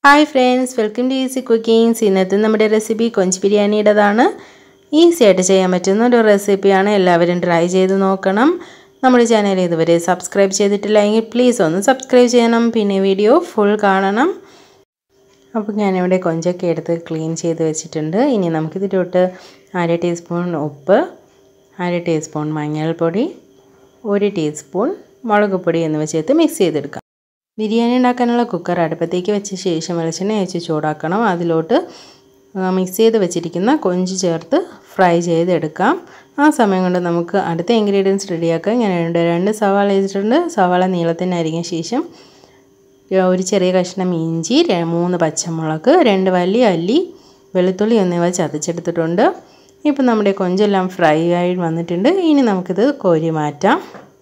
hi friends welcome to easy cookings ഇന്നത്തെ നമ്മുടെ recipe കൊഞ്ച് ബിരിയാണിയുടേതാണ് ഈസി ആയിട്ട് ചെയ്യാൻ പറ്റുന്ന ഒരു റെസിപ്പിയാണ് എല്ലാവരും ട്രൈ ചെയ്ത് നോക്കണം നമ്മുടെ ചാനൽ ഇതുവരെ സബ്സ്ക്രൈബ് ചെയ്തിട്ടില്ലെങ്കിൽ പ്ലീസ് ഒന്ന് സബ്സ്ക്രൈബ് ചെയ്യണം പിന്നെ വീഡിയോ ഫുൾ കാണണം അപ്പോൾ ഞാനിവിടെ കൊഞ്ചൊക്കെ എടുത്ത് ക്ലീൻ ചെയ്ത് വെച്ചിട്ടുണ്ട് ഇനി നമുക്കിതിലോട്ട് അര ടീസ്പൂൺ ഉപ്പ് അര ടീസ്പൂൺ മഞ്ഞൾപ്പൊടി ഒരു ടീസ്പൂൺ മുളക് പൊടി എന്നിവ ചേർത്ത് മിക്സ് ചെയ്തെടുക്കാം ബിരിയാണി ഉണ്ടാക്കാനുള്ള കുക്കർ അടുപ്പത്തേക്ക് വെച്ച ശേഷം വെളിച്ചെണ്ണ ഒഴിച്ച് ചൂടാക്കണം അതിലോട്ട് മിക്സ് ചെയ്ത് വെച്ചിരിക്കുന്ന കൊഞ്ച് ചേർത്ത് ഫ്രൈ ചെയ്തെടുക്കാം ആ സമയം കൊണ്ട് നമുക്ക് അടുത്ത ഇൻഗ്രീഡിയൻസ് റെഡിയാക്കാം ഞാൻ രണ്ട് രണ്ട് സവാള വെച്ചിട്ടുണ്ട് സവാള നീളത്തിന് അരിഞ്ഞ ശേഷം ഒരു ചെറിയ കഷ്ണം ഇഞ്ചി മൂന്ന് പച്ചമുളക് രണ്ട് വലിയ അല്ലി വെളുത്തുള്ളി എന്നിവ ചതച്ചെടുത്തിട്ടുണ്ട് ഇപ്പം നമ്മുടെ കൊഞ്ചെല്ലാം ഫ്രൈ ആയി വന്നിട്ടുണ്ട് ഇനി നമുക്കിത് കോരി മാറ്റാം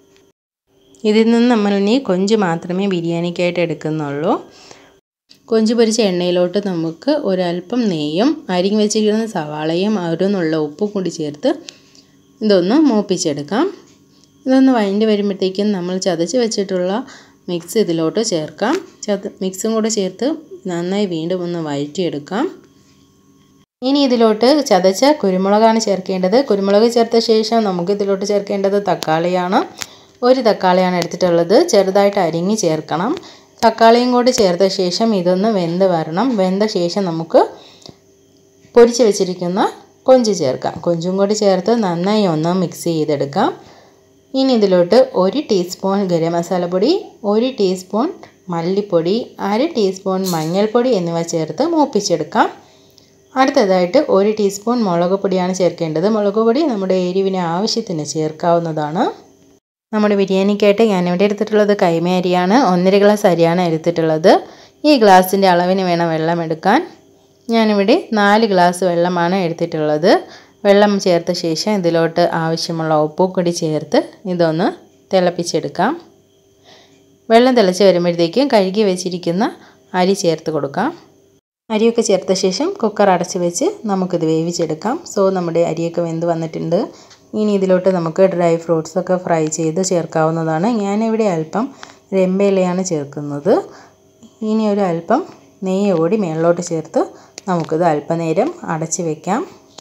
ഇതിൽ നിന്ന് നമ്മൾ ഇനി കൊഞ്ച് മാത്രമേ ബിരിയാണിക്കായിട്ട് എടുക്കുന്നുള്ളൂ കൊഞ്ച് പൊരിച്ച എണ്ണയിലോട്ട് നമുക്ക് ഒരല്പം നെയ്യും അരിഞ്ഞ് വെച്ചിരിക്കുന്ന സവാളയും അവരൊന്നുള്ള ഉപ്പും കൂടി ചേർത്ത് ഇതൊന്ന് മൂപ്പിച്ചെടുക്കാം ഇതൊന്ന് വഴണ്ടി വരുമ്പോഴത്തേക്കും നമ്മൾ ചതച്ച് വെച്ചിട്ടുള്ള മിക്സ് ഇതിലോട്ട് ചേർക്കാം ചത മിക്സും കൂടെ ചേർത്ത് നന്നായി വീണ്ടും ഒന്ന് വഴറ്റിയെടുക്കാം ഇനി ഇതിലോട്ട് ചതച്ച കുരുമുളകാണ് ചേർക്കേണ്ടത് കുരുമുളക് ചേർത്ത ശേഷം നമുക്ക് ഇതിലോട്ട് ചേർക്കേണ്ടത് തക്കാളിയാണ് ഒരു തക്കാളിയാണ് എടുത്തിട്ടുള്ളത് ചെറുതായിട്ട് അരിഞ്ഞ് ചേർക്കണം തക്കാളിയും കൂടി ചേർത്ത ശേഷം ഇതൊന്ന് വെന്ത് വരണം വെന്ത ശേഷം നമുക്ക് പൊരിച്ച് വെച്ചിരിക്കുന്ന കൊഞ്ച് ചേർക്കാം കൊഞ്ചും കൂടി ചേർത്ത് നന്നായി ഒന്ന് മിക്സ് ചെയ്തെടുക്കാം ഇനി ഇതിലോട്ട് ഒരു ടീസ്പൂൺ ഗരം മസാലപ്പൊടി ഒരു ടീസ്പൂൺ മല്ലിപ്പൊടി അര ടീസ്പൂൺ മഞ്ഞൾപ്പൊടി എന്നിവ ചേർത്ത് മൂപ്പിച്ചെടുക്കാം അടുത്തതായിട്ട് ഒരു ടീസ്പൂൺ മുളക് പൊടിയാണ് ചേർക്കേണ്ടത് മുളക് പൊടി നമ്മുടെ എരിവിന് ആവശ്യത്തിന് ചേർക്കാവുന്നതാണ് നമ്മുടെ ബിരിയാണിക്കായിട്ട് ഞാനിവിടെ എടുത്തിട്ടുള്ളത് കൈമ അരിയാണ് ഒന്നര ഗ്ലാസ് അരിയാണ് എടുത്തിട്ടുള്ളത് ഈ ഗ്ലാസിൻ്റെ അളവിന് വേണം വെള്ളം എടുക്കാൻ ഞാനിവിടെ നാല് ഗ്ലാസ് വെള്ളമാണ് എടുത്തിട്ടുള്ളത് വെള്ളം ചേർത്ത ശേഷം ഇതിലോട്ട് ആവശ്യമുള്ള ഉപ്പും കൂടി ചേർത്ത് ഇതൊന്ന് തിളപ്പിച്ചെടുക്കാം വെള്ളം തിളച്ച് വരുമ്പോഴത്തേക്കും കഴുകി വെച്ചിരിക്കുന്ന അരി ചേർത്ത് കൊടുക്കാം അരിയൊക്കെ ചേർത്ത ശേഷം കുക്കർ അടച്ച് വെച്ച് നമുക്കിത് വേവിച്ചെടുക്കാം സോ നമ്മുടെ അരിയൊക്കെ വെന്ത് വന്നിട്ടുണ്ട് ഇനി ഇതിലോട്ട് നമുക്ക് ഡ്രൈ ഫ്രൂട്ട്സ് ഒക്കെ ഫ്രൈ ചെയ്ത് ചേർക്കാവുന്നതാണ് ഞാനിവിടെ അല്പം രമ്പയിലയാണ് ചേർക്കുന്നത് ഇനി ഒരു അല്പം നെയ്യ് കൂടി മേളിലോട്ട് ചേർത്ത് നമുക്കിത് അല്പനേരം അടച്ച് വെക്കാം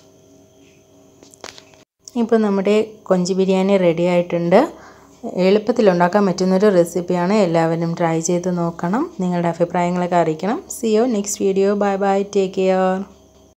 ഇപ്പോൾ നമ്മുടെ കൊഞ്ച് ബിരിയാണി റെഡി ആയിട്ടുണ്ട് എളുപ്പത്തിൽ ഉണ്ടാക്കാൻ പറ്റുന്നൊരു റെസിപ്പിയാണ് എല്ലാവരും ട്രൈ ചെയ്ത് നോക്കണം നിങ്ങളുടെ അഭിപ്രായങ്ങളൊക്കെ അറിയിക്കണം see you next video bye bye take care